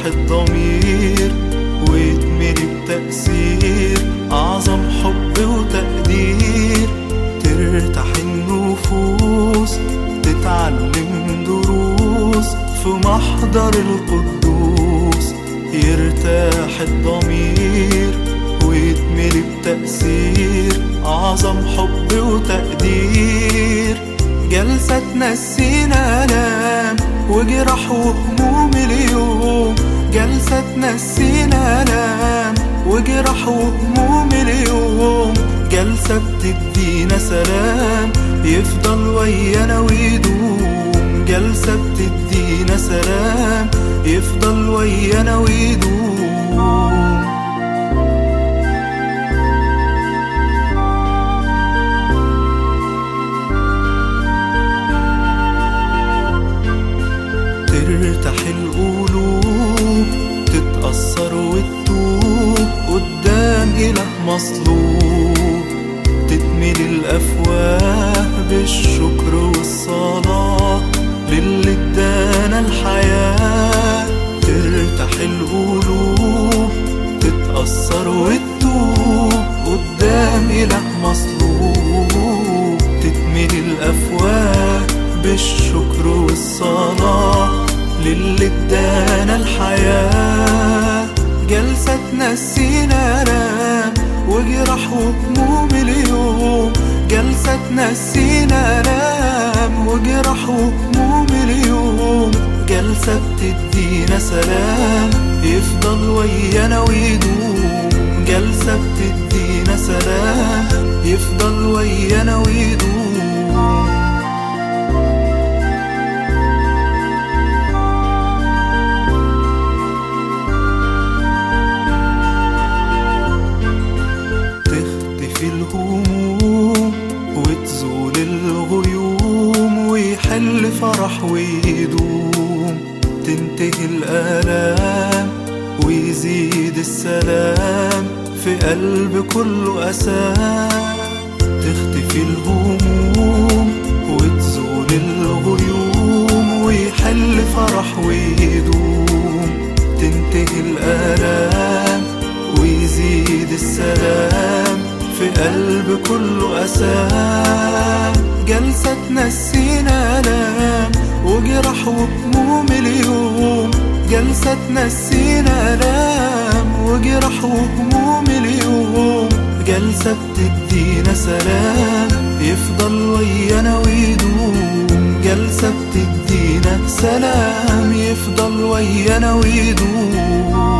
الضمير ويتملي بتأثير أعظم حب وتقدير ترتاح النفوس تتعلم دروس في محضر القدوس يرتاح الضمير ويتملي بتأثير أعظم حب وتقدير جلسة تنسينا آلام وجرح وهموم اليوم جلسة تنسينا آلام وجرح وهموم اليوم جلسة بتدينا سلام يفضل ويانا ويدوم جلسة بتدينا سلام يفضل ويانا ويدوم ترتاح القلوب تتأثر وتتوب قدام إله مصلوب تتملي الأفواه بالشكر والصلاة للي ادانا الحياة ترتاح القلوب تتأثر وتتوب قدام إله مصلوب تتملي الأفواه بالشكر والصلاة للي ادانا الحياة جلسة تنسينا آلام وجرح وهموم اليوم جلسة تنسينا آلام وجرح وهموم اليوم جلسة بتدينا سلام يفضل ويانا ويدوم جلسة بتدينا سلام يفضل ويانا ويدوم تختفي الهموم وتزول الغيوم ويحل فرح ويدوم تنتهي الآلام ويزيد السلام في قلب كله أسام تختفي الهموم وتزول الغيوم ويحل فرح ويدوم تنتهي الآلام ويزيد السلام في قلب كله أسام جلسة تنسينا آلام وجرح وهموم اليوم جلسة تنسينا آلام وجرح وهموم اليوم جلسة بتدينا سلام يفضل ويانا ويدوم جلسة بتدينا سلام يفضل ويانا ويدوم